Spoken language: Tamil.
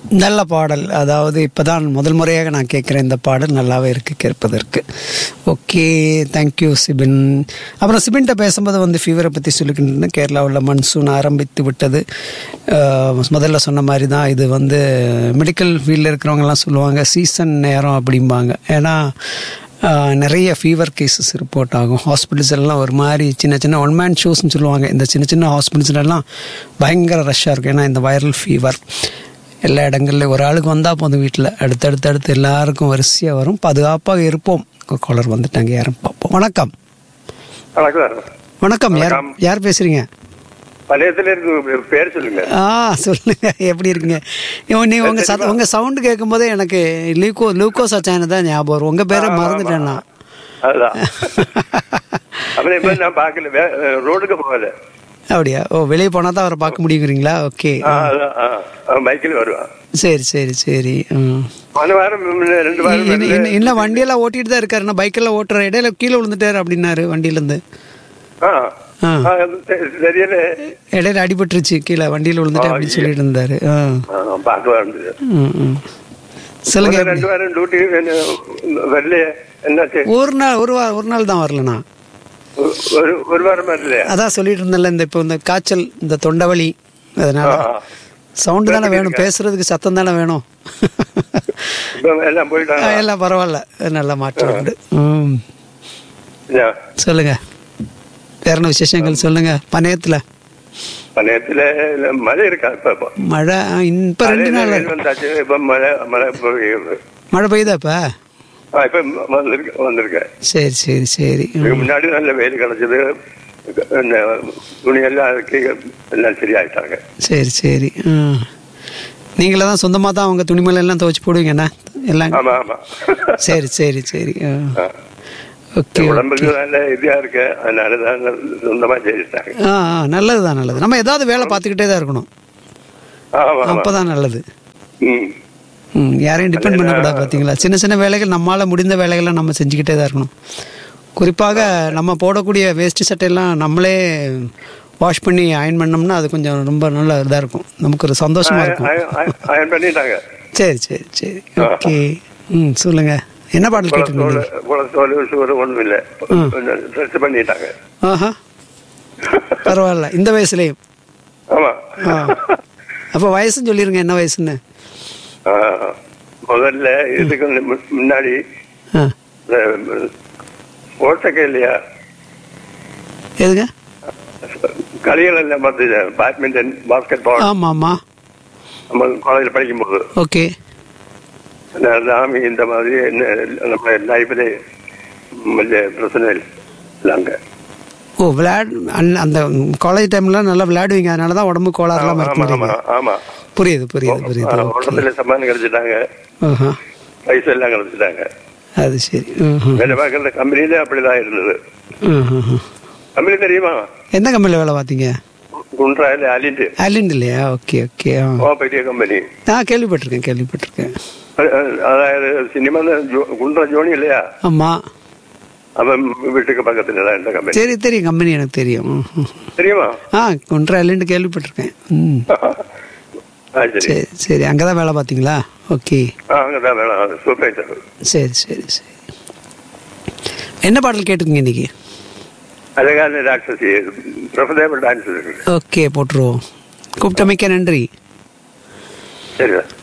நல்ல பாடல் அதாவது இப்பதான் முதல் முறையாக நான் கேட்குறேன் இந்த பாடல் நல்லாவே இருக்கு கேட்பதற்கு ஓகே தேங்க்யூ சிபின் அப்புறம் சிபின்கிட்ட பேசும்போது வந்து ஃபீவரை பற்றி சொல்லிக்கிட்டு இருந்தேன் கேரளாவில் மன்சூன் ஆரம்பித்து விட்டது அஹ், முதல்ல சொன்ன மாதிரி தான் இது வந்து மெடிக்கல் ஃபீல்டில் இருக்கிறவங்கலாம் சொல்லுவாங்க சீசன் நேரம் அப்படிம்பாங்க ஏன்னா ஆஹ் நிறைய ஃபீவர் கேசஸ் ரிப்போர்ட் ஆகும் ஹாஸ்பிட்டல்ஸ் எல்லாம் ஒரு மாதிரி சின்ன சின்ன ஒன் மேன் ஷோஸ்னு சொல்லுவாங்க இந்த சின்ன சின்ன ஹாஸ்பிட்டல்ஸ்லாம் பயங்கர ரஷ்ஷாக இருக்கும் ஏன்னா இந்த வைரல் ஃபீவர் எல்லா இடங்கள்லையும் ஒரு ஆளுக்கு வந்தால் போதும் வீட்டில் அடுத்தடுத்து அடுத்து எல்லாருக்கும் வரிசையாக வரும் பாதுகாப்பாக இருப்போம் காலர் வந்துட்டாங்க யாரும் பார்ப்போம் வணக்கம் வணக்கம் சார் வணக்கம் யார் வணக்கம். யார் பேசுறீங்க பழையத்துல இருக்கு பேர் சொல்லுங்க ஆ சொல்லுங்க எப்படி இருக்கீங்க இவ- நீ உங்க சத்த உங்க சவுண்ட் கேட்கும்போதே எனக்கு லூக்கோ லூக்கோஸ் அச்சானு தான் ஞாபகம் வரும் உங்க பேரை மறந்துட்டேன் நான் அதுதான் அப்புறம் இப்ப நான் பாக்கல வே- ரோடுக்கு போகல அப்படியா ஓ வெளியே போனா தான் அவரை பார்க்க முடியுங்கிறீங்களா ஓகே ஆ, அதான், ஆ. அவன் பைக்கில் வருவான் சரி சரி சரி ம். போன வாரம் முன்ன ரெண்டு வாரம் இன்னும் முன்ன- இன்னும் இன்னும் வண்டியெல்லாம் ஓட்டிட்டு தான் இருக்காரு நான் பைக்கெல்லாம் ஓட்டுற இடையில கீழே விழுந்துட்டாரு அப்படின்னாரு வண்டியில இருந்து ஆ. ஆ. ஆ, அது தெ- தெரியல இடையில அடிபட்டுருச்சு கீழே வண்டியில விழுந்துட்டு அப்படின்னு சொல்லிட்டு இருந்தாரு ஆ. ஆ, பார்க்க வந்தது ம், ம். சொல்லுங்க முதல்ல ரெண்டு வாரம் டியூட்டி வரலையே என்னாச்சு ஒரு நாள் ஒரு வாரம் ஒரு நாள் தான் வரலண்ணா ஒரு- ஒரு ஒரு வாரம் வரலையா அதான் சொல்லிட்டு இருந்தேன்ல இந்த இப்போ இந்த காய்ச்சல் இந்த தொண்டவலி அதனால ஆ. சவுண்டு தானே வேணும் பேசுறதுக்கு சத்தம் தானே வேணும் இப்ப எல்லாம் ஆ, போயிட்டாங்க எல்லாம் பரவாயில்ல நல்ல மாற்றம் உண்டு ம் சொல்லுங்க வேற என்ன விசேஷங்கள் சொல்லுங்க பனையத்துல நேரத்துல மழை இருக்கா இப்ப இப்ப மழை ஆ, இப்ப ரெண்டு நாள் வெயில் வந்தாச்சு இப்ப மழை மழை பெய்யுது. மழை பெய்யுதா இப்ப ஆ, இப்ப வந்திருக்க வந்திருக்கேன் சரி சரி சரி ம். இதுக்கு முன்னாடி நல்ல வெயில் கிடைச்சது என்ன, துணியெல்லாம் அதுக்கு எல்லாம் சரியாயிட்டாங்க சரி சரி ம். நீங்களே தான் சொந்தமாக தான் அவங்க துணிமலை எல்லாம் துவைச்சு போடுவீங்கண்ணா எல்லாம் ஆமா ஆமா சரி சரி சரி ஆ. ஓகே உடம்புக்கு நல்ல இதா இருக்கு அதனாலதான் சொந்தமா செய்திட்டாங்க ஆ ஆ, நல்லது தான் நல்லது நம்ம ஏதாவது வேலை பார்த்துக்கிட்டே தான் இருக்கணும் ஆமா ஆமா அப்பதான் நல்லது ம். ம் யாரையும் டிபெண்ட் பண்ணக்கூடாது பார்த்தீங்களா சின்ன சின்ன வேலைகள் நம்மளால் முடிந்த வேலைகளை நம்ம செஞ்சுக்கிட்டே தான் இருக்கணும் குறிப்பாக நம்ம போடக்கூடிய வேஷ்டி சட்டையெல்லாம் நம்மளே வாஷ் பண்ணி அயன் பண்ணோம்னா அது கொஞ்சம் ரொம்ப நல்ல இதாக இருக்கும் நமக்கு ஒரு சந்தோஷமா இருக்கும் அய- அய- அயன் பண்ணிட்டாங்க சரி சரி சரி ஓகே ம் சொல்லுங்க என்ன பாடல் கேட்டுருக்கீங்க குளத்தோல் சூறு ஒண்ணும் இல்ல ட்ரெஸ் பண்ணிட்டாங்க ஆஹா பரவாயில்ல இந்த வயசுலயும் ஆமா ஆ அப்போ வயசுன்னு சொல்லிருங்க என்ன வயசுன்னு ஆ. முதல்ல இதுக்கு மு- முன்னாடி ஆ ஓட்டக்க இல்லையா எதுங்க களிகள் எல்லாம் பார்த்தது பேட்மிண்டன் பாஸ்கெட் பால் ஆமாம் ஆமாம் நம்ம காலேஜில் படிக்கும்போது ஓகே நாம இந்த மாதிரி என்ன- நம்ம லைஃப்ல വലിയ பிரச்சனை இல்லைங்க ஓ விளையாடு அந்த- அந்த காலேஜ் டைம்ல நல்லா விளையாடுவீங்க அதனால தான் உடம்பு கோளாறுலாம் ஆமா ஆமா மறக்க ஆமா புரியுது புரியுது புரியுது ஓகே ஓட்டத்துல சம்மானம் கிடைச்சிட்டாங்க ஆஹா பைசா எல்லாம் கிடைச்சிட்டாங்க அது சரி ம்ஹும். வேலை பார்க்கற கம்பெனியில அப்படிதான் இருந்தது ம்ஹும். கம்பெனி தெரியுமா எந்த கம்பெனியில் வேலை பார்த்தீங்க குன்றாயில அலிண்டு ஐலண்ட் இல்லையா ஓகே ஓகே ஆ ஓ பெரிய கம்பெனி நான் கேள்விப்பட்டிருக்கேன் கேள்விப்பட்டிருக்கேன் அதாவது சினிமால குன்றா ஜோனி இல்லையா ஆமாம் அவன் வீட்டுக்கு பக்கத்துல தான் இந்த கம்பெனி சரி தெரியும் கம்பெனி எனக்கு தெரியும் ம்ஹும். தெரியுமா ஆ ஒன்றரை ஐலண்ட் கேள்விப்பட்டிருக்கேன் ம் ஆ, சரி சரி சரி அங்கே தான் வேலை பார்த்தீங்களா ஓகே ஆ, அங்கதான் வேணும் சூப்பர்வைசர் சரி சரி சரி என்ன பாடல் கேட்டுக்கீங்க இன்னைக்கு அழகான ராட்சசி பிரபதேவ டான்ஸ் இருக்கு ஓகே போட்டுருவோம் கூப்பிட்டமைக்க நன்றி சரி